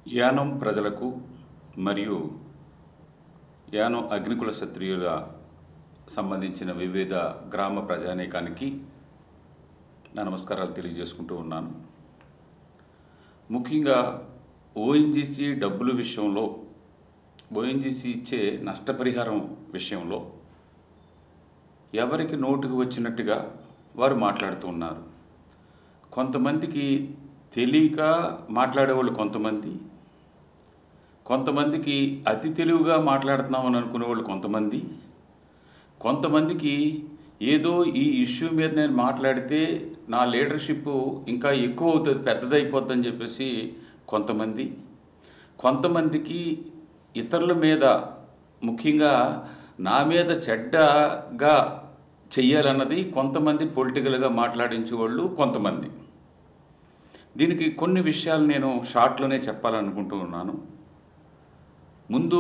యానం ప్రజలకు మరియు యానం అగ్నికుల క్షత్రియుల సంబంధించిన వివిధ గ్రామ ప్రజానీకానికి నా నమస్కారాలు తెలియజేసుకుంటూ ఉన్నాను ముఖ్యంగా ఓఎన్జీసీ డబ్బుల విషయంలో ఓఎన్జీసీ ఇచ్చే నష్టపరిహారం విషయంలో ఎవరికి నోటుకు వచ్చినట్టుగా వారు మాట్లాడుతూ ఉన్నారు కొంతమందికి తెలియక మాట్లాడేవాళ్ళు కొంతమంది కొంతమందికి అతి తెలివిగా మాట్లాడుతున్నామని అనుకునే వాళ్ళు కొంతమంది కొంతమందికి ఏదో ఈ ఇష్యూ మీద నేను మాట్లాడితే నా లీడర్షిప్ ఇంకా ఎక్కువ అవుతుంది పెద్దదైపోద్దని చెప్పేసి కొంతమంది కొంతమందికి ఇతరుల మీద ముఖ్యంగా నా మీద చెడ్డగా చెయ్యాలన్నది కొంతమంది పొలిటికల్గా మాట్లాడించే వాళ్ళు కొంతమంది దీనికి కొన్ని విషయాలు నేను షార్ట్లోనే చెప్పాలనుకుంటూ ఉన్నాను ముందు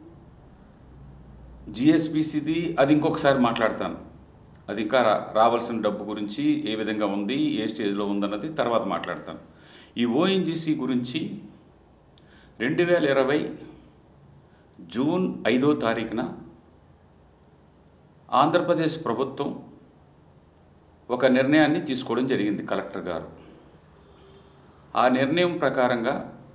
జిఎస్పిసిది అది ఇంకొకసారి మాట్లాడతాను అది ఇంకా రా రావాల్సిన డబ్బు గురించి ఏ విధంగా ఉంది ఏ స్టేజ్లో ఉందన్నది తర్వాత మాట్లాడతాను ఈ ఓఎన్జిసి గురించి రెండు వేల ఇరవై జూన్ ఐదో తారీఖున ఆంధ్రప్రదేశ్ ప్రభుత్వం ఒక నిర్ణయాన్ని తీసుకోవడం జరిగింది కలెక్టర్ గారు ఆ నిర్ణయం ప్రకారంగా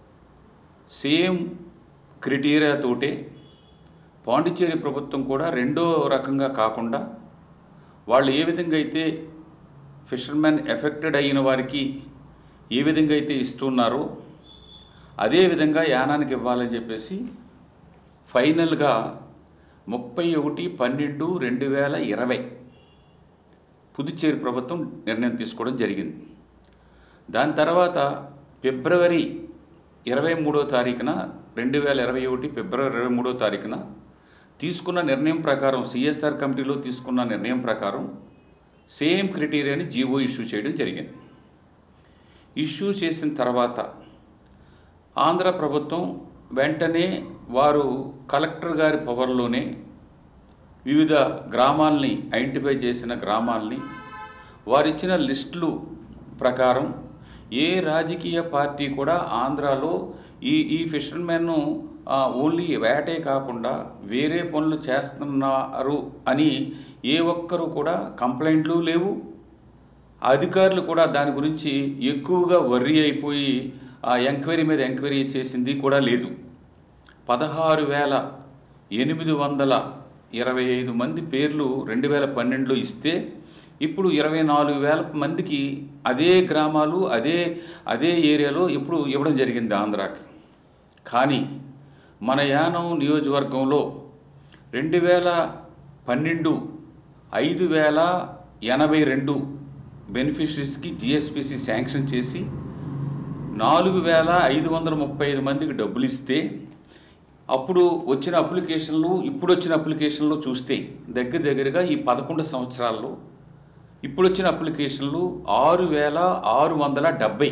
సేమ్ క్రిటీరియా తోటే పాండిచ్చేరి ప్రభుత్వం కూడా రెండో రకంగా కాకుండా వాళ్ళు ఏ విధంగా అయితే ఫిషర్మెన్ ఎఫెక్టెడ్ అయిన వారికి ఏ విధంగా అయితే ఇస్తున్నారో అదే విధంగా యానానికి ఇవ్వాలని చెప్పేసి ఫైనల్గా ముప్పై ఒకటి పన్నెండు రెండు వేల ఇరవై పుదుచ్చేరి ప్రభుత్వం నిర్ణయం తీసుకోవడం జరిగింది దాని తర్వాత ఫిబ్రవరి ఇరవై మూడో తారీఖున రెండు వేల ఇరవై ఒకటి ఫిబ్రవరి ఇరవై మూడో తారీఖున తీసుకున్న నిర్ణయం ప్రకారం సిఎస్ఆర్ కమిటీలో తీసుకున్న నిర్ణయం ప్రకారం సేమ్ క్రైటీరియాని జీవో ఇష్యూ చేయడం జరిగింది ఇష్యూ చేసిన తర్వాత ఆంధ్ర ప్రభుత్వం వెంటనే వారు కలెక్టర్ గారి పవర్లోనే వివిధ గ్రామాల్ని ఐడెంటిఫై చేసిన గ్రామాల్ని వారిచ్చిన లిస్టులు ప్రకారం ఏ రాజకీయ పార్టీ కూడా ఆంధ్రాలో ఈ ఈ ఫిషర్మెన్ను ఓన్లీ వేటే కాకుండా వేరే పనులు చేస్తున్నారు అని ఏ ఒక్కరు కూడా కంప్లైంట్లు లేవు అధికారులు కూడా దాని గురించి ఎక్కువగా వర్రీ అయిపోయి ఆ ఎంక్వైరీ మీద ఎంక్వైరీ చేసింది కూడా లేదు పదహారు వేల ఎనిమిది వందల ఇరవై ఐదు మంది పేర్లు రెండు వేల పన్నెండులో ఇస్తే ఇప్పుడు ఇరవై నాలుగు వేల మందికి అదే గ్రామాలు అదే అదే ఏరియాలో ఇప్పుడు ఇవ్వడం జరిగింది ఆంధ్రాకి కానీ మన యానం నియోజకవర్గంలో రెండు వేల పన్నెండు ఐదు వేల ఎనభై రెండు బెనిఫిషరీస్కి జిఎస్పిసి శాంక్షన్ చేసి నాలుగు వేల ఐదు వందల ముప్పై ఐదు మందికి డబ్బులు ఇస్తే అప్పుడు వచ్చిన అప్లికేషన్లు ఇప్పుడు వచ్చిన అప్లికేషన్లు చూస్తే దగ్గర దగ్గరగా ఈ పదకొండు సంవత్సరాల్లో ఇప్పుడు వచ్చిన అప్లికేషన్లు ఆరు వేల ఆరు వందల డెబ్బై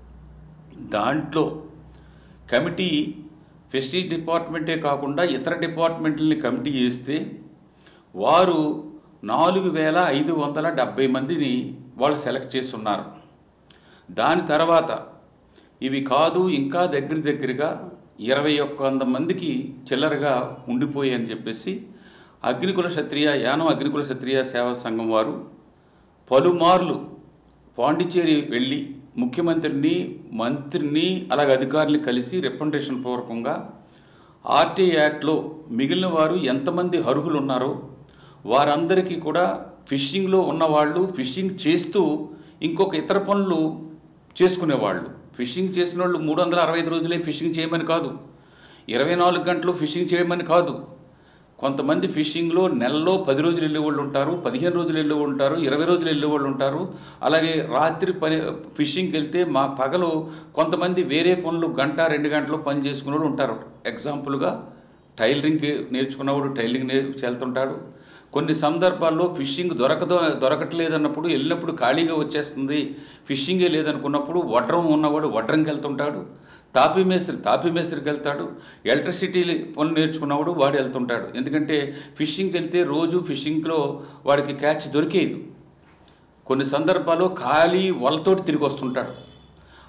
దాంట్లో కమిటీ ఫెస్టివ్ డిపార్ట్మెంటే కాకుండా ఇతర డిపార్ట్మెంట్లని కమిటీ చేస్తే వారు నాలుగు వేల ఐదు వందల డెబ్బై మందిని వాళ్ళు సెలెక్ట్ చేస్తున్నారు దాని తర్వాత ఇవి కాదు ఇంకా దగ్గర దగ్గరగా ఇరవై ఒక్క వంద మందికి చిల్లరగా ఉండిపోయి అని చెప్పేసి అగ్నికుల క్షత్రియ యానం అగ్నికుల క్షత్రియ సేవా సంఘం వారు పలుమార్లు పాండిచ్చేరి వెళ్ళి ముఖ్యమంత్రిని మంత్రిని అలాగే అధికారులు కలిసి రిప్రజెంటేషన్ పూర్వకంగా ఆర్టీ యాక్ట్లో మిగిలిన వారు ఎంతమంది అర్హులు ఉన్నారో వారందరికీ కూడా ఫిషింగ్లో ఉన్నవాళ్ళు ఫిషింగ్ చేస్తూ ఇంకొక ఇతర పనులు చేసుకునేవాళ్ళు ఫిషింగ్ చేసిన వాళ్ళు మూడు వందల అరవై ఐదు రోజులే ఫిషింగ్ చేయమని కాదు ఇరవై నాలుగు గంటలు ఫిషింగ్ చేయమని కాదు కొంతమంది ఫిషింగ్లో నెలలో పది రోజులు వెళ్ళే వాళ్ళు ఉంటారు పదిహేను రోజులు వెళ్ళే వాళ్ళు ఉంటారు ఇరవై రోజులు వెళ్ళే వాళ్ళు ఉంటారు అలాగే రాత్రి పని ఫిషింగ్కి వెళ్తే మా పగలు కొంతమంది వేరే పనులు గంట రెండు గంటలు పని చేసుకునే వాళ్ళు ఉంటారు ఎగ్జాంపుల్గా టైలరింగ్ నేర్చుకున్నవాడు టైలరింగ్ నే వెళ్తుంటాడు కొన్ని సందర్భాల్లో ఫిషింగ్ దొరకదు దొరకట్లేదన్నప్పుడు వెళ్ళినప్పుడు ఖాళీగా వచ్చేస్తుంది ఫిషింగే లేదనుకున్నప్పుడు వడ్రం ఉన్నవాడు వడ్రంకి వెళ్తుంటాడు తాపీ మేస్త్రి తాపీ మేస్త్రికి వెళ్తాడు ఎలక్ట్రిసిటీ పనులు నేర్చుకున్నవాడు వాడు వెళ్తుంటాడు ఎందుకంటే ఫిషింగ్కి వెళ్తే రోజు ఫిషింగ్లో వాడికి క్యాచ్ దొరికేది కొన్ని సందర్భాల్లో ఖాళీ వలతోటి తిరిగి వస్తుంటాడు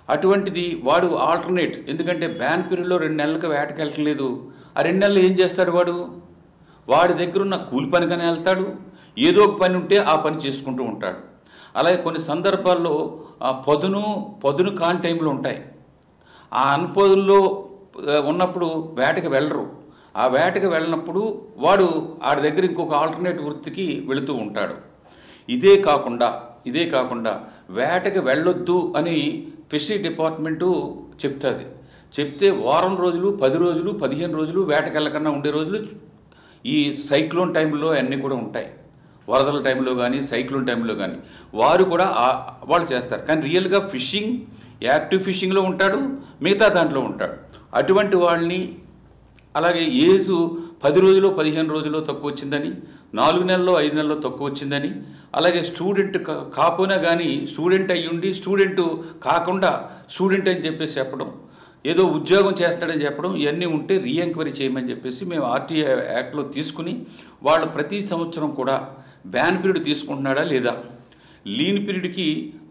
అటువంటిది వాడు ఆల్టర్నేట్ ఎందుకంటే బ్యాన్ పీరియడ్లో రెండు నెలలకు వేటకి వెళ్ళట్లేదు ఆ రెండు నెలలు ఏం చేస్తాడు వాడు వాడి దగ్గర ఉన్న కూలి పనికనే వెళ్తాడు ఏదో ఒక పని ఉంటే ఆ పని చేసుకుంటూ ఉంటాడు అలాగే కొన్ని సందర్భాల్లో ఆ పొదును పొదును కాని టైంలో ఉంటాయి ఆ అన్పొదుల్లో ఆ, ఉన్నప్పుడు వేటకి వెళ్ళరు ఆ వేటకి వెళ్ళినప్పుడు వాడు ఆడి దగ్గర ఇంకొక ఆల్టర్నేట్ వృత్తికి వెళుతూ ఉంటాడు ఇదే కాకుండా ఇదే కాకుండా వేటకి వెళ్ళొద్దు అని ఫిషరీ డిపార్ట్మెంటు చెప్తుంది చెప్తే వారం రోజులు పది రోజులు పదిహేను రోజులు వేటకి వెళ్ళకుండా ఉండే రోజులు ఈ సైక్లోన్ టైంలో అన్నీ కూడా ఉంటాయి వరదల టైంలో కానీ సైక్లోన్ టైంలో కానీ వారు కూడా ఆ- వాళ్ళు చేస్తారు కానీ రియల్గా ఫిషింగ్ యాక్టివ్ ఫిషింగ్లో ఉంటాడు మిగతా దాంట్లో ఉంటాడు అటువంటి వాళ్ళని అలాగే ఏజు పది రోజులు పదిహేను రోజులు తక్కువ వచ్చిందని నాలుగు నెలల్లో ఐదు నెలల్లో తక్కువ వచ్చిందని అలాగే స్టూడెంట్ కా- కాపోయినా కానీ స్టూడెంట్ అయ్యి ఉండి స్టూడెంట్ కాకుండా స్టూడెంట్ అని చెప్పేసి చెప్పడం ఏదో ఉద్యోగం చేస్తాడని చెప్పడం ఇవన్నీ ఉంటే రీఎంక్వైరీ చేయమని చెప్పేసి మేము ఆర్టీఐ యాక్ట్లో తీసుకుని వాళ్ళు ప్రతి సంవత్సరం కూడా బ్యాన్ పీరియడ్ తీసుకుంటున్నాడా లేదా లీన్ పీరియడ్కి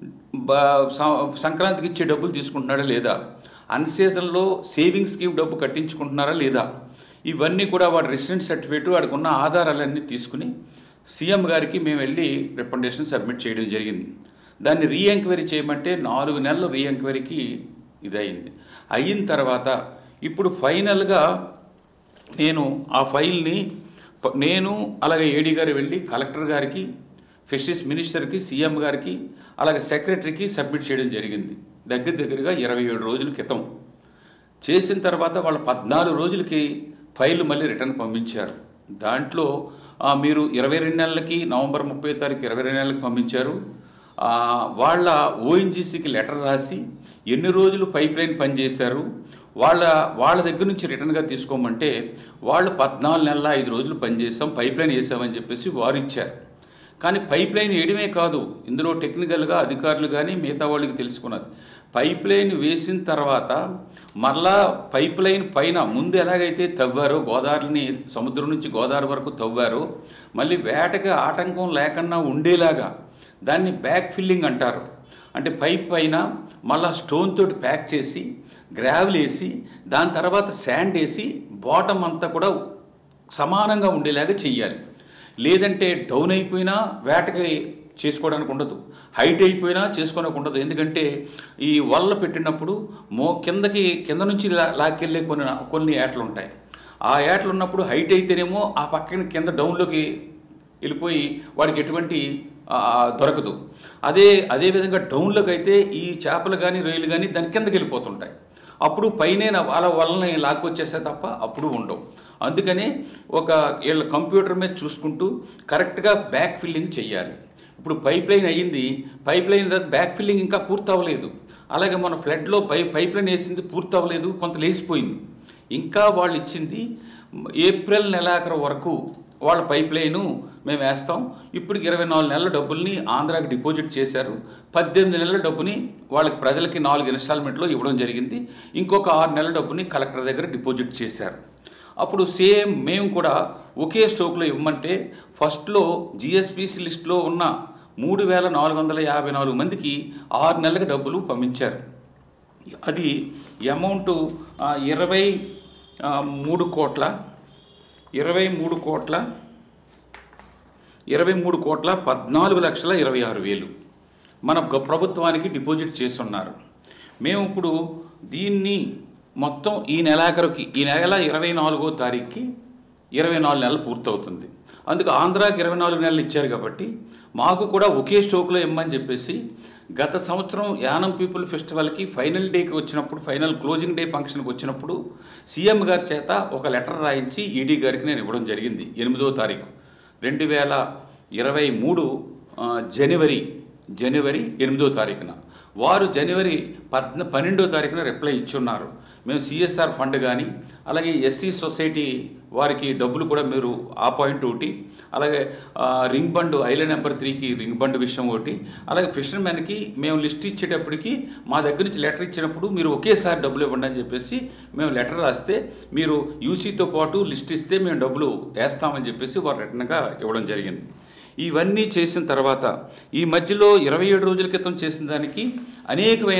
బా- సం- సంక్రాంతికి ఇచ్చే డబ్బులు తీసుకుంటున్నాడా లేదా అన్ సీజన్లో సేవింగ్ స్కీమ్ డబ్బు కట్టించుకుంటున్నారా లేదా ఇవన్నీ కూడా వాడి రెసిడెంట్ సర్టిఫికేట్ వాడికి ఉన్న ఆధారాలన్నీ తీసుకుని సీఎం గారికి మేము వెళ్ళి రికమెండేషన్ సబ్మిట్ చేయడం జరిగింది దాన్ని రీ ఎంక్వైరీ చేయమంటే నాలుగు నెలలు రీ ఎంక్వైరీకి ఇదయింది అయిన తర్వాత ఇప్పుడు ఫైనల్గా నేను ఆ ఫైల్ని ప- నేను అలాగే ఏడీ గారు వెళ్ళి కలెక్టర్ గారికి ఫిషరీస్ మినిస్టర్కి సీఎం గారికి అలాగే సెక్రటరీకి సబ్మిట్ చేయడం జరిగింది దగ్గర దగ్గరగా ఇరవై ఏడు రోజుల క్రితం చేసిన తర్వాత వాళ్ళ పద్నాలుగు రోజులకి ఫైల్ మళ్ళీ రిటర్న్ పంపించారు దాంట్లో ఆ, మీరు ఇరవై రెండు నెలలకి నవంబర్ ముప్పై తారీఖు ఇరవై రెండు నెలలకి పంపించారు ఆ, వాళ్ళ ఓఎన్జీసీకి లెటర్ రాసి ఎన్ని రోజులు పైప్ లైన్ పనిచేశారు వాళ్ళ వాళ్ళ దగ్గర నుంచి రిటర్న్గా తీసుకోమంటే వాళ్ళు పద్నాలుగు నెలల ఐదు రోజులు పనిచేసాం పైప్ లైన్ వేసామని చెప్పేసి వారు ఇచ్చారు కానీ పైప్ లైన్ వేయడమే కాదు ఇందులో టెక్నికల్గా అధికారులు కానీ మిగతా వాళ్ళకి తెలుసుకున్నది పైప్ లైన్ వేసిన తర్వాత మరలా పైప్ లైన్ పైన ముందు ఎలాగైతే తవ్వారో గోదావరిని సముద్రం నుంచి గోదావరి వరకు తవ్వారో మళ్ళీ వేటకి ఆటంకం లేకుండా ఉండేలాగా దాన్ని బ్యాక్ ఫిల్లింగ్ అంటారు అంటే పైప్ పైన మళ్ళా స్టోన్ తోటి ప్యాక్ చేసి గ్రావెల్ వేసి దాని తర్వాత శాండ్ వేసి బాటమ్ అంతా కూడా సమానంగా ఉండేలాగా చెయ్యాలి లేదంటే డౌన్ అయిపోయినా వేటకి చేసుకోవడానికి ఉండదు హైట్ అయిపోయినా చేసుకోవడానికి ఉండదు ఎందుకంటే ఈ వల్ల పెట్టినప్పుడు మో కిందకి కింద నుంచి లా- లాక్కెళ్ళే కొన్ని కొన్ని ఏటలు ఉంటాయి ఆ ఏటలు ఉన్నప్పుడు హైట్ అయితేనేమో ఆ పక్కన కింద డౌన్లోకి వెళ్ళిపోయి వాడికి ఎటువంటి ఆ, దొరకదు అదే అదేవిధంగా డౌన్లోకి అయితే ఈ చేపలు కానీ రొయ్యలు కానీ దాని కిందకి వెళ్ళిపోతుంటాయి అప్పుడు పైనే నా- వాళ్ళ వలన లాక్కొచ్చేస్తే తప్ప అప్పుడు ఉండవు అందుకనే ఒక వీళ్ళ కంప్యూటర్ మీద చూసుకుంటూ కరెక్ట్గా బ్యాక్ ఫిల్లింగ్ చెయ్యాలి ఇప్పుడు పైప్ లైన్ అయ్యింది పైప్ లైన్ బ్యాక్ ఫిల్లింగ్ ఇంకా పూర్తి అవ్వలేదు అలాగే మన ఫ్లడ్లో పై పైప్ లైన్ వేసింది పూర్తి అవ్వలేదు కొంత లేచిపోయింది ఇంకా వాళ్ళు ఇచ్చింది ఏప్రిల్ నెలాఖరు వరకు వాళ్ళ పైప్ లైను మేము వేస్తాం ఇప్పటికి ఇరవై నాలుగు నెలల డబ్బుల్ని ఆంధ్రాకి డిపాజిట్ చేశారు పద్దెనిమిది నెలల డబ్బుని వాళ్ళకి ప్రజలకి నాలుగు ఇన్స్టాల్మెంట్లో ఇవ్వడం జరిగింది ఇంకొక ఆరు నెలల డబ్బుని కలెక్టర్ దగ్గర డిపాజిట్ చేశారు అప్పుడు సేమ్ మేము కూడా ఒకే స్టోక్లో ఇవ్వమంటే ఫస్ట్లో జిఎస్పిసి లిస్టులో ఉన్న మూడు వేల నాలుగు వందల యాభై నాలుగు మందికి ఆరు నెలలకు డబ్బులు పంపించారు అది అమౌంట్ ఇరవై ఆ, మూడు కోట్ల ఇరవై మూడు కోట్ల ఇరవై మూడు కోట్ల పద్నాలుగు లక్షల ఇరవై ఆరు వేలు మన గ- ప్రభుత్వానికి డిపాజిట్ చేస్తున్నారు మేము ఇప్పుడు దీన్ని మొత్తం ఈ నెలాఖరుకి ఈ నెల ఇరవై నాలుగో తారీఖుకి ఇరవై నాలుగు నెలలు పూర్తవుతుంది అందుకు ఆంధ్రాకి ఇరవై నాలుగు నెలలు ఇచ్చారు కాబట్టి మాకు కూడా ఒకే స్టోక్లో ఇమ్మని చెప్పేసి గత సంవత్సరం యానం పీపుల్ ఫెస్టివల్కి ఫైనల్ డేకి వచ్చినప్పుడు ఫైనల్ క్లోజింగ్ డే ఫంక్షన్కి వచ్చినప్పుడు సీఎం గారి చేత ఒక లెటర్ రాయించి ఈడీ గారికి నేను ఇవ్వడం జరిగింది ఎనిమిదో తారీఖు రెండు వేల ఇరవై మూడు ఆ, జనవరి జనవరి ఎనిమిదో తారీఖున వారు జనవరి పద్న పన్నెండో తారీఖున రిప్లై ఇచ్చున్నారు మేము సిఎస్ఆర్ ఫండ్ కానీ అలాగే ఎస్సీ సొసైటీ వారికి డబ్బులు కూడా మీరు ఆ పాయింట్ ఒకటి అలాగే ఆ, రింగ్ బండ్ ఐలాండ్ నెంబర్ త్రీకి రింగ్ బండ్ విషయం ఒకటి అలాగే ఫిషర్మెన్కి మేము లిస్ట్ ఇచ్చేటప్పటికి మా దగ్గర నుంచి లెటర్ ఇచ్చినప్పుడు మీరు ఒకేసారి డబ్బులు ఇవ్వండి అని చెప్పేసి మేము లెటర్ రాస్తే మీరు యూసీతో పాటు లిస్ట్ ఇస్తే మేము డబ్బులు వేస్తామని చెప్పేసి వారు రిటర్న్గా ఇవ్వడం జరిగింది ఇవన్నీ చేసిన తర్వాత ఈ మధ్యలో ఇరవై ఏడు రోజుల క్రితం చేసిన దానికి అనేకమైన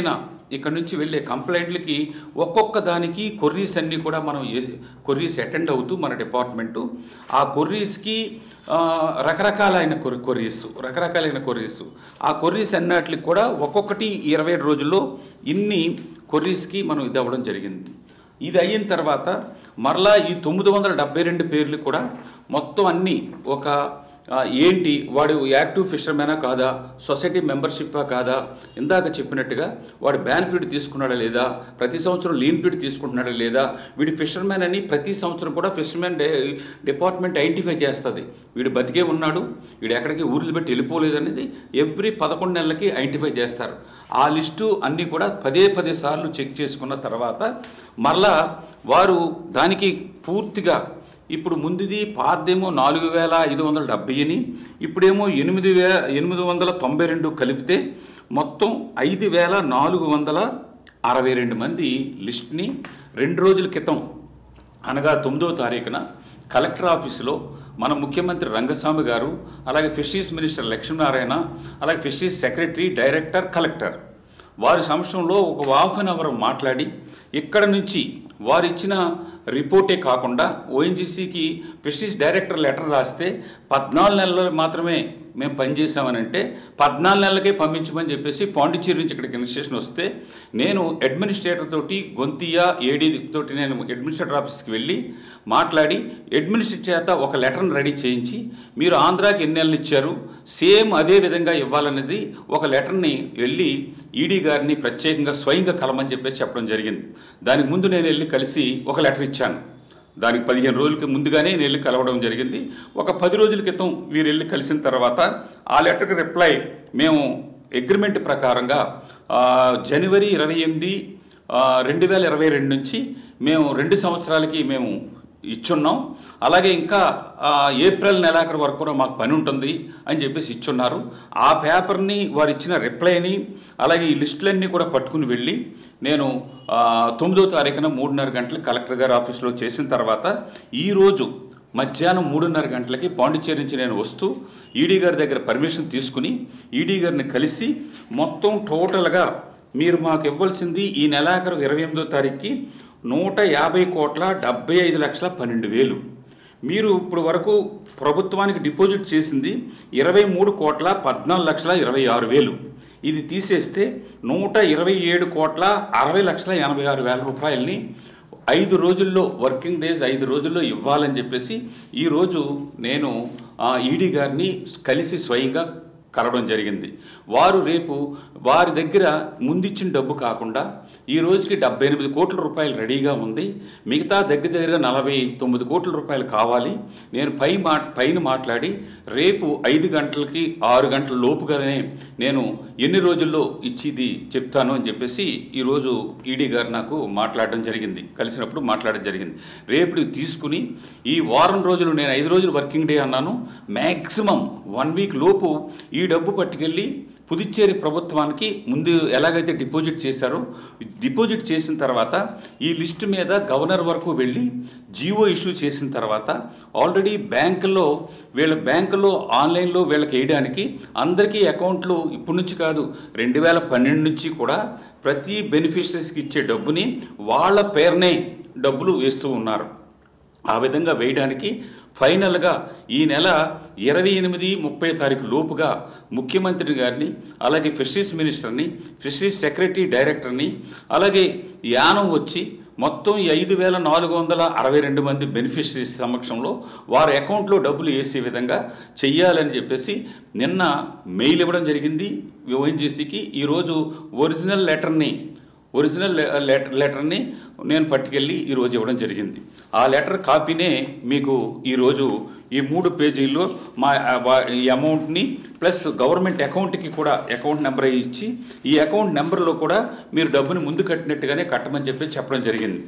ఇక్కడ నుంచి వెళ్ళే కంప్లైంట్లకి ఒక్కొక్క దానికి కొర్రీస్ అన్నీ కూడా మనం ఏ- కొర్రీస్ అటెండ్ అవుతూ మన డిపార్ట్మెంటు ఆ కొర్రీస్కి ఆ, రకరకాలైన కొర్ కొర్రీస్ రకరకాలైన కొర్రీస్ ఆ కొర్రీస్ అన్నట్లకి కూడా ఒక్కొక్కటి ఇరవై ఏడు రోజుల్లో ఇన్ని కొర్రీస్కి మనం ఇది అవ్వడం జరిగింది ఇది అయిన తర్వాత మరలా ఈ తొమ్మిది వందల డెబ్బై రెండు పేర్లు కూడా మొత్తం అన్నీ ఒక ఆ, ఏంటి వాడు యాక్టివ్ ఫిషర్మేనా కాదా సొసైటీ మెంబర్షిప్పా కాదా ఇందాక చెప్పినట్టుగా వాడు బ్యానిఫిట్ తీసుకున్నాడా లేదా ప్రతి సంవత్సరం లీన్ ఫిట్ తీసుకుంటున్నాడా లేదా వీడి ఫిషర్మెన్ అని ప్రతి సంవత్సరం కూడా ఫిషర్మెన్ డే డిపార్ట్మెంట్ ఐడెంటిఫై చేస్తుంది వీడు బతికే ఉన్నాడు వీడు ఎక్కడికి ఊర్లు పెట్టి వెళ్ళిపోలేదు అనేది ఎవ్రీ పదకొండు నెలలకి ఐడెంటిఫై చేస్తారు ఆ లిస్టు అన్నీ కూడా పదే పదే సార్లు చెక్ చేసుకున్న తర్వాత మరలా వారు దానికి పూర్తిగా ఇప్పుడు ముందుది పాతదేమో నాలుగు వేల ఐదు వందల డెబ్బైని ఇప్పుడేమో ఎనిమిది వే ఎనిమిది వందల తొంభై రెండు కలిపితే మొత్తం ఐదు వేల నాలుగు వందల అరవై రెండు మంది లిస్ట్ని రెండు రోజుల క్రితం అనగా తొమ్మిదవ తారీఖున కలెక్టర్ ఆఫీసులో మన ముఖ్యమంత్రి రంగస్వామి గారు అలాగే ఫిషరీస్ మినిస్టర్ లక్ష్మీనారాయణ అలాగే ఫిషరీస్ సెక్రటరీ డైరెక్టర్ కలెక్టర్ వారి సమక్షంలో ఒక హాఫ్ అన్ అవర్ మాట్లాడి ఇక్కడ నుంచి వారు ఇచ్చిన రిపోర్టే కాకుండా ఓఎన్జీసీకి ఫిషరీస్ డైరెక్టర్ లెటర్ రాస్తే పద్నాలుగు నెలలు మాత్రమే మేము పనిచేసామని అంటే పద్నాలుగు నెలలకే పంపించమని చెప్పేసి పాండిచ్చేరి నుంచి ఇక్కడికి ఇన్స్టిట్యూషన్ వస్తే నేను అడ్మినిస్ట్రేటర్ తోటి గొంతియా ఏడీ తోటి నేను అడ్మినిస్ట్రేటర్ ఆఫీస్కి వెళ్ళి మాట్లాడి అడ్మినిస్ట్రేటర్ చేత ఒక లెటర్ని రెడీ చేయించి మీరు ఆంధ్రాకి ఎన్ని నెలలు ఇచ్చారు సేమ్ అదే విధంగా ఇవ్వాలనేది ఒక లెటర్ని వెళ్ళి ఈడీ గారిని ప్రత్యేకంగా స్వయంగా కలమని చెప్పేసి చెప్పడం జరిగింది దానికి ముందు నేను వెళ్ళి కలిసి ఒక లెటర్ ఇచ్చాను దానికి పదిహేను రోజులకి ముందుగానే నేను వెళ్ళి కలవడం జరిగింది ఒక పది రోజుల క్రితం వీరు వెళ్ళి కలిసిన తర్వాత ఆ లెటర్కి రిప్లై మేము అగ్రిమెంట్ ప్రకారంగా ఆ, జనవరి ఇరవై ఎనిమిది రెండు వేల ఇరవై రెండు నుంచి మేము రెండు సంవత్సరాలకి మేము ఇచ్చున్నాం అలాగే ఇంకా ఆ, ఏప్రిల్ నెలాఖరు వరకు కూడా మాకు పని ఉంటుంది అని చెప్పేసి ఇచ్చున్నారు ఆ పేపర్ని వారు ఇచ్చిన రిప్లైని అలాగే ఈ లిస్టులన్నీ కూడా పట్టుకుని వెళ్ళి నేను ఆ, తొమ్మిదో తారీఖున మూడున్నర గంటలకు కలెక్టర్ గారి ఆఫీస్లో చేసిన తర్వాత ఈరోజు మధ్యాహ్నం మూడున్నర గంటలకి పాండిచ్చేరి నుంచి నేను వస్తూ ఈడీ గారి దగ్గర పర్మిషన్ తీసుకుని ఈడీ గారిని కలిసి మొత్తం టోటల్గా మీరు మాకు ఇవ్వాల్సింది ఈ నెలాఖరు ఇరవై ఎనిమిదో తారీఖుకి నూట యాభై కోట్ల డెబ్బై ఐదు లక్షల పన్నెండు వేలు మీరు ఇప్పుడు వరకు ప్రభుత్వానికి డిపాజిట్ చేసింది ఇరవై మూడు కోట్ల పద్నాలుగు లక్షల ఇరవై ఆరు వేలు ఇది తీసేస్తే నూట ఇరవై ఏడు కోట్ల అరవై లక్షల ఎనభై ఆరు వేల రూపాయలని ఐదు రోజుల్లో వర్కింగ్ డేస్ ఐదు రోజుల్లో ఇవ్వాలని చెప్పేసి ఈరోజు నేను ఆ, ఈడీ గారిని కలిసి స్వయంగా కలవడం జరిగింది వారు రేపు వారి దగ్గర ముందిచ్చిన డబ్బు కాకుండా ఈ రోజుకి డెబ్బై ఎనిమిది కోట్ల రూపాయలు రెడీగా ఉంది మిగతా దగ్గర దగ్గర నలభై తొమ్మిది కోట్ల రూపాయలు కావాలి నేను పై మా పైన మాట్లాడి రేపు ఐదు గంటలకి ఆరు గంటల లోపుగానే నేను ఎన్ని రోజుల్లో ఇచ్చిది చెప్తాను అని చెప్పేసి ఈరోజు ఈడీ గారు నాకు మాట్లాడడం జరిగింది కలిసినప్పుడు మాట్లాడడం జరిగింది రేపు తీసుకుని ఈ వారం రోజులు నేను ఐదు రోజులు వర్కింగ్ డే అన్నాను మ్యాక్సిమం వన్ వీక్ లోపు ఈ డబ్బు పట్టుకెళ్ళి పుదుచ్చేరి ప్రభుత్వానికి ముందు ఎలాగైతే డిపాజిట్ చేశారో డిపాజిట్ చేసిన తర్వాత ఈ లిస్టు మీద గవర్నర్ వరకు వెళ్ళి జీవో ఇష్యూ చేసిన తర్వాత ఆల్రెడీ బ్యాంకులో వీళ్ళ బ్యాంకులో ఆన్లైన్లో వీళ్ళకి వేయడానికి అందరికీ అకౌంట్లు ఇప్పటి నుంచి కాదు రెండు వేల పన్నెండు నుంచి కూడా ప్రతి బెనిఫిషరీస్కి ఇచ్చే డబ్బుని వాళ్ళ పేరునే డబ్బులు వేస్తూ ఉన్నారు ఆ విధంగా వేయడానికి ఫైనల్గా ఈ నెల ఇరవై ఎనిమిది ముప్పై తారీఖు లోపుగా ముఖ్యమంత్రి గారిని అలాగే ఫిషరీస్ మినిస్టర్ని ఫిషరీస్ సెక్రటరీ డైరెక్టర్ని అలాగే యానం వచ్చి మొత్తం ఈ ఐదు వేల నాలుగు వందల అరవై రెండు మంది బెనిఫిషరీస్ సమక్షంలో వారి అకౌంట్లో డబ్బులు వేసే విధంగా చెయ్యాలని చెప్పేసి నిన్న మెయిల్ ఇవ్వడం జరిగింది ఓఎన్జీసీకి ఈరోజు ఒరిజినల్ లెటర్ని ఒరిజినల్ లె- లెటర్ లెటర్ని నేను పట్టుకెళ్ళి ఈరోజు ఇవ్వడం జరిగింది ఆ లెటర్ కాపీనే మీకు ఈరోజు ఈ మూడు పేజీల్లో మా వా- ఈ అమౌంట్ని ప్లస్ గవర్నమెంట్ అకౌంట్కి కూడా అకౌంట్ నెంబర్ ఇచ్చి ఈ అకౌంట్ నెంబర్లో కూడా మీరు డబ్బుని ముందు కట్టినట్టుగానే కట్టమని చెప్పి చెప్పడం జరిగింది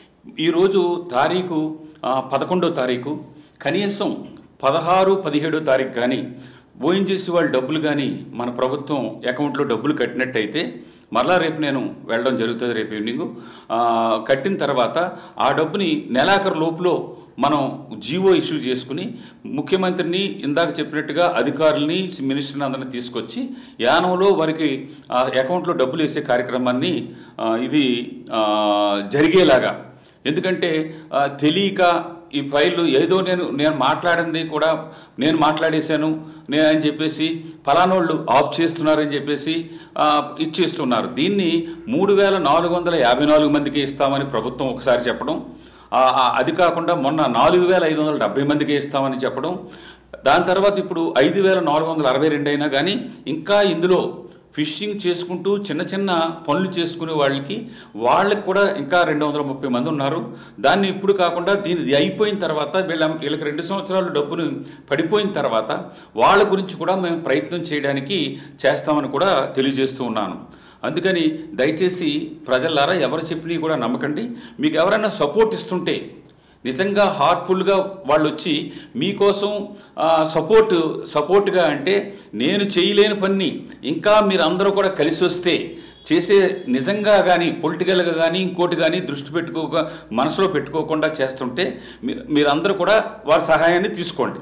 ఈరోజు తారీఖు ఆ, పదకొండో తారీఖు కనీసం పదహారు పదిహేడో తారీఖు కానీ ఓఎన్జీసీ వాళ్ళ డబ్బులు కానీ మన ప్రభుత్వం అకౌంట్లో డబ్బులు కట్టినట్టయితే మరలా రేపు నేను వెళ్ళడం జరుగుతుంది రేపు ఈవినింగ్ ఆ, కట్టిన తర్వాత ఆ డబ్బుని నెలాఖరు లోపులో మనం జీవో ఇష్యూ చేసుకుని ముఖ్యమంత్రిని ఇందాక చెప్పినట్టుగా అధికారుల్ని మినిస్టర్ని అందరిని తీసుకొచ్చి యానంలో వారికి ఆ అకౌంట్లో డబ్బులు వేసే కార్యక్రమాన్ని ఆ, ఇది ఆ, జరిగేలాగా ఎందుకంటే ఆ, తెలియక ఈ ఫైళ్ళు ఏదో నేను నేను మాట్లాడింది కూడా నేను మాట్లాడేశాను నేను అని చెప్పేసి ఫలానోళ్ళు ఆఫ్ చేస్తున్నారని చెప్పేసి ఆ, ఇచ్చేస్తున్నారు దీన్ని మూడు వేల నాలుగు వందల యాభై నాలుగు మందికి ఇస్తామని ప్రభుత్వం ఒకసారి చెప్పడం ఆ, ఆ, అది కాకుండా మొన్న నాలుగు వేల ఐదు వందల డెబ్బై మందికి ఇస్తామని చెప్పడం దాని తర్వాత ఇప్పుడు ఐదు వేల నాలుగు వందల అరవై రెండు అయినా కానీ ఇంకా ఇందులో ఫిషింగ్ చేసుకుంటూ చిన్న చిన్న పనులు చేసుకునే వాళ్ళకి వాళ్ళకి కూడా ఇంకా రెండు వందల ముప్పై మంది ఉన్నారు దాన్ని ఇప్పుడు కాకుండా దీని ఇది అయిపోయిన తర్వాత వీళ్ళ వీళ్ళకి రెండు సంవత్సరాలు డబ్బును పడిపోయిన తర్వాత వాళ్ళ గురించి కూడా మేము ప్రయత్నం చేయడానికి చేస్తామని కూడా తెలియజేస్తూ ఉన్నాను అందుకని దయచేసి ప్రజలారా ఎవరు చెప్పినవి కూడా నమ్మకండి మీకు ఎవరైనా సపోర్ట్ ఇస్తుంటే నిజంగా హార్ట్ఫుల్గా వాళ్ళు వచ్చి మీకోసం ఆ, సపోర్ట్ సపోర్ట్గా అంటే నేను చేయలేని పని ఇంకా మీరు అందరూ కూడా కలిసి వస్తే చేసే నిజంగా కానీ పొలిటికల్గా కానీ ఇంకోటి కానీ దృష్టి పెట్టుకోక మనసులో పెట్టుకోకుండా చేస్తుంటే మీరు మీరందరూ కూడా వారి సహాయాన్ని తీసుకోండి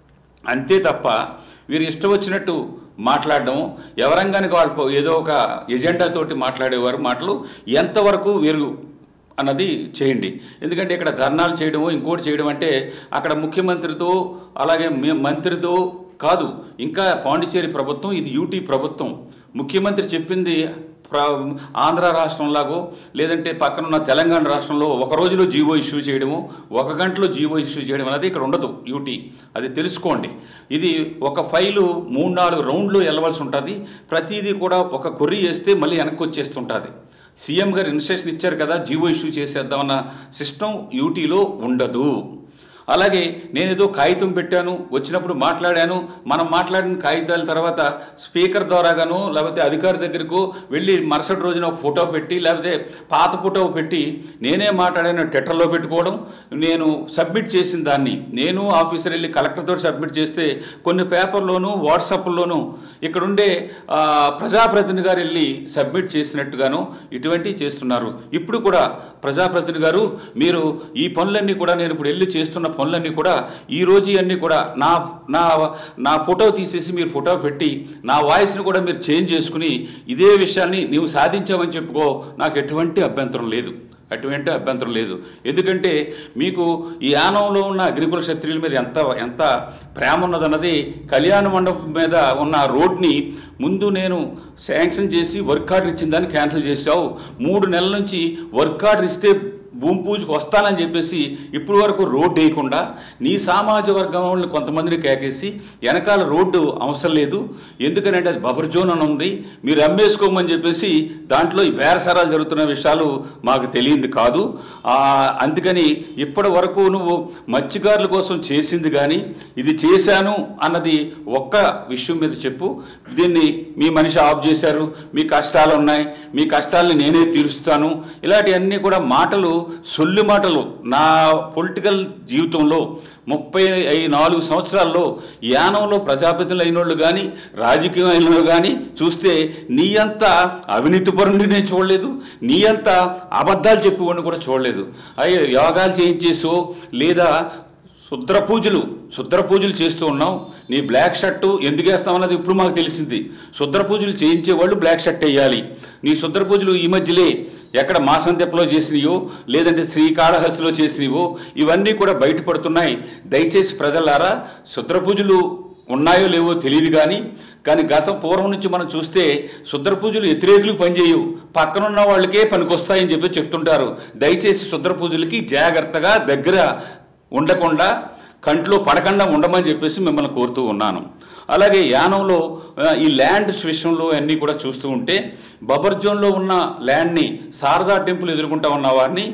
అంతే తప్ప వీరు ఇష్టం వచ్చినట్టు మాట్లాడడం ఎవరంగానికి వాళ్ళు ఏదో ఒక ఎజెండాతోటి మాట్లాడేవారు మాటలు ఎంతవరకు వీరు అన్నది చేయండి ఎందుకంటే ఇక్కడ ధర్నాలు చేయడము ఇంకోటి చేయడం అంటే అక్కడ ముఖ్యమంత్రితో అలాగే మే- మంత్రితో కాదు ఇంకా పాండిచేరి ప్రభుత్వం ఇది యూటీ ప్రభుత్వం ముఖ్యమంత్రి చెప్పింది ప్ర- ఆంధ్ర రాష్ట్రంలాగో లేదంటే పక్కనున్న తెలంగాణ రాష్ట్రంలో ఒక రోజులో జీవో ఇష్యూ చేయడము ఒక గంటలో జీవో ఇష్యూ చేయడం అనేది ఇక్కడ ఉండదు యూటీ అది తెలుసుకోండి ఇది ఒక ఫైలు మూడు నాలుగు రౌండ్లు వెళ్ళవలసి ఉంటుంది ప్రతిదీ కూడా ఒక కొర్రీ వేస్తే మళ్ళీ వెనక్కి వచ్చేస్తుంటుంది సీఎం గారు ఇన్స్ట్రక్షన్ ఇచ్చారు కదా జీవో ఇష్యూ చేసేద్దామన్న సిస్టమ్ యూటీలో ఉండదు అలాగే నేను ఏదో కాగితం పెట్టాను వచ్చినప్పుడు మాట్లాడాను మనం మాట్లాడిన కాగితాల తర్వాత స్పీకర్ ద్వారాగాను లేకపోతే అధికారి దగ్గరకు వెళ్ళి మరుసటి రోజున ఒక ఫోటో పెట్టి లేకపోతే పాత ఫోటో పెట్టి నేనే మాట్లాడాను ట్విట్టర్లో పెట్టుకోవడం నేను సబ్మిట్ చేసిన దాన్ని నేను ఆఫీసర్ వెళ్ళి కలెక్టర్తో సబ్మిట్ చేస్తే కొన్ని పేపర్లోను వాట్సాప్లోను ఇక్కడుండే ఆ, ప్రజాప్రతినిధి గారు వెళ్ళి సబ్మిట్ చేసినట్టుగాను ఇటువంటివి చేస్తున్నారు ఇప్పుడు కూడా ప్రజాప్రతినిధి గారు మీరు ఈ పనులన్నీ కూడా నేను ఇప్పుడు వెళ్ళి చేస్తున్న పనులన్నీ కూడా ఈ రోజు అన్నీ కూడా నా నా నా ఫోటో తీసేసి మీరు ఫోటో పెట్టి నా వాయిస్ని కూడా మీరు చేంజ్ చేసుకుని ఇదే విషయాన్ని నీవు సాధించావని చెప్పుకో నాకు ఎటువంటి అభ్యంతరం లేదు అటువంటి అభ్యంతరం లేదు ఎందుకంటే మీకు ఈ యానంలో ఉన్న అగ్నికుల క్షత్రియుల మీద ఎంత ఎంత ప్రేమ ఉన్నదన్నది కళ్యాణ మండపం మీద ఉన్న రోడ్ని ముందు నేను శాంక్షన్ చేసి వర్క్ ఆర్డర్ ఇచ్చిన దాన్ని క్యాన్సిల్ చేశావు మూడు నెలల నుంచి వర్క్ ఆర్డర్ ఇస్తే భూమి పూజకు వస్తానని చెప్పేసి ఇప్పటి వరకు రోడ్డు వేయకుండా నీ సామాజిక వర్గం వాళ్ళని కొంతమందిని కేకేసి వెనకాల రోడ్డు అవసరం లేదు ఎందుకనంటే అది బబర్ జోన్ అని ఉంది మీరు అమ్మేసుకోమని చెప్పేసి దాంట్లో ఈ బేరసారాలు జరుగుతున్న విషయాలు మాకు తెలియంది కాదు ఆ, అందుకని ఇప్పటి వరకు నువ్వు మత్స్యకారుల కోసం చేసింది కానీ ఇది చేశాను అన్నది ఒక్క విషయం మీద చెప్పు దీన్ని మీ మనిషి ఆఫ్ చేశారు మీ కష్టాలు ఉన్నాయి మీ కష్టాలని నేనే తీరుస్తాను ఇలాంటివన్నీ కూడా మాటలు సొల్లు మాటలు నా పొలిటికల్ జీవితంలో ముప్పై ఐ- నాలుగు సంవత్సరాల్లో యానంలో ప్రజాప్రతినిధులు అయిన వాళ్ళు కానీ రాజకీయం అయిన వాళ్ళు కానీ చూస్తే నీ అంత అవినీతి పరుని నేను చూడలేదు నీ అంత అబద్ధాలు చెప్పేవాడిని కూడా చూడలేదు అయ్యో యోగాలు చేయించేసో లేదా శుద్ర పూజలు శుద్ర పూజలు చేస్తూ ఉన్నాం నీ బ్లాక్ షర్టు ఎందుకు వేస్తావు అన్నది ఇప్పుడు మాకు తెలిసింది శుద్ర పూజలు చేయించే వాళ్ళు బ్లాక్ షర్ట్ వేయాలి నీ శుద్ర పూజలు ఈ మధ్యలే ఎక్కడ మాసంతెప్పలో చేసినవో లేదంటే శ్రీకాళహస్తిలో చేసినవో ఇవన్నీ కూడా బయటపడుతున్నాయి దయచేసి ప్రజలారా శుద్ర పూజలు ఉన్నాయో లేవో తెలియదు కానీ కానీ గత పూర్వం నుంచి మనం చూస్తే శుద్ర పూజలు వ్యతిరేకులు పనిచేయవు పక్కనున్న వాళ్ళకే పనికొస్తాయని చెప్పి చెప్తుంటారు దయచేసి శుద్ర పూజలకి జాగ్రత్తగా దగ్గర ఉండకుండా కంట్లో పడకుండా ఉండమని చెప్పేసి మిమ్మల్ని కోరుతూ ఉన్నాను అలాగే యానంలో ఆ, ఈ ల్యాండ్ విషయంలో అన్నీ కూడా చూస్తూ ఉంటే బబర్ జోన్లో ఉన్న ల్యాండ్ని శారదా టెంపుల్ ఎదుర్కొంటా ఉన్న వారిని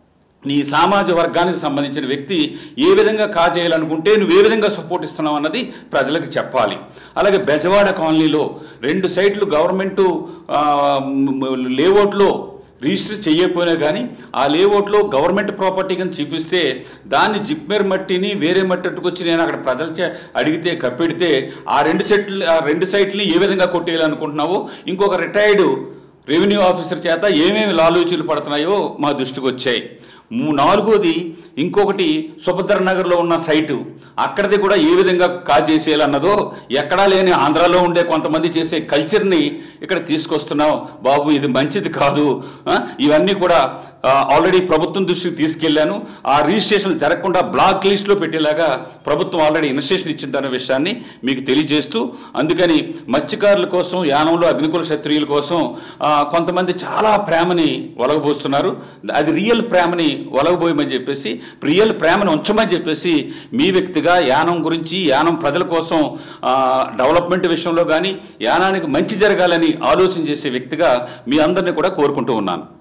నీ సామాజిక వర్గానికి సంబంధించిన వ్యక్తి ఏ విధంగా కాజేయాలనుకుంటే నువ్వు ఏ విధంగా సపోర్ట్ ఇస్తున్నావు అన్నది ప్రజలకు చెప్పాలి అలాగే బెజవాడ కాలనీలో రెండు సైట్లు గవర్నమెంటు ఆ, మ్, లేఅవుట్లో రిజిస్టర్ చేయకపోయినా కానీ ఆ లేఅవుట్లో గవర్నమెంట్ ప్రాపర్టీ కింద చూపిస్తే దాన్ని జిప్మేర్ మట్టిని వేరే మట్టి అట్టుకొచ్చి నేను అక్కడ ప్రజలు చే- అడిగితే కప్పెడితే ఆ రెండు చెట్లు ఆ రెండు సైట్లని ఏ విధంగా కొట్టేయాలనుకుంటున్నావో ఇంకొక రిటైర్డ్ రెవెన్యూ ఆఫీసర్ చేత ఏమేమి లాలూచీలు పడుతున్నాయో మా దృష్టికి వచ్చాయి మూ- నాలుగోది ఇంకొకటి సుభద్ర నగర్లో ఉన్న సైటు అక్కడిది కూడా ఏ విధంగా కాజేసేయాలన్నదో ఎక్కడా లేని ఆంధ్రాలో ఉండే కొంతమంది చేసే కల్చర్ని ఇక్కడ తీసుకొస్తున్నాం బాబు ఇది మంచిది కాదు ఆ, ఇవన్నీ కూడా ఆల్రెడీ ప్రభుత్వం దృష్టికి తీసుకెళ్లాను ఆ రిజిస్ట్రేషన్ జరగకుండా బ్లాక్ లిస్ట్లో పెట్టేలాగా ప్రభుత్వం ఆల్రెడీ ఇన్స్ట్రక్షన్ ఇచ్చిందన్న విషయాన్ని మీకు తెలియజేస్తూ అందుకని మత్స్యకారుల కోసం యానంలో అగ్నికుల క్షత్రియుల కోసం ఆ, కొంతమంది చాలా ప్రేమని ఒలగబోస్తున్నారు అది రియల్ ప్రేమని ఒలగబోయమని చెప్పేసి రియల్ ప్రేమను ఉంచమని చెప్పేసి మీ వ్యక్తిగా యానం గురించి యానం ప్రజల కోసం ఆ, డెవలప్మెంట్ విషయంలో కానీ యానానికి మంచి జరగాలని ఆలోచన చేసే వ్యక్తిగా మీ అందరినీ కూడా కోరుకుంటూ ఉన్నాను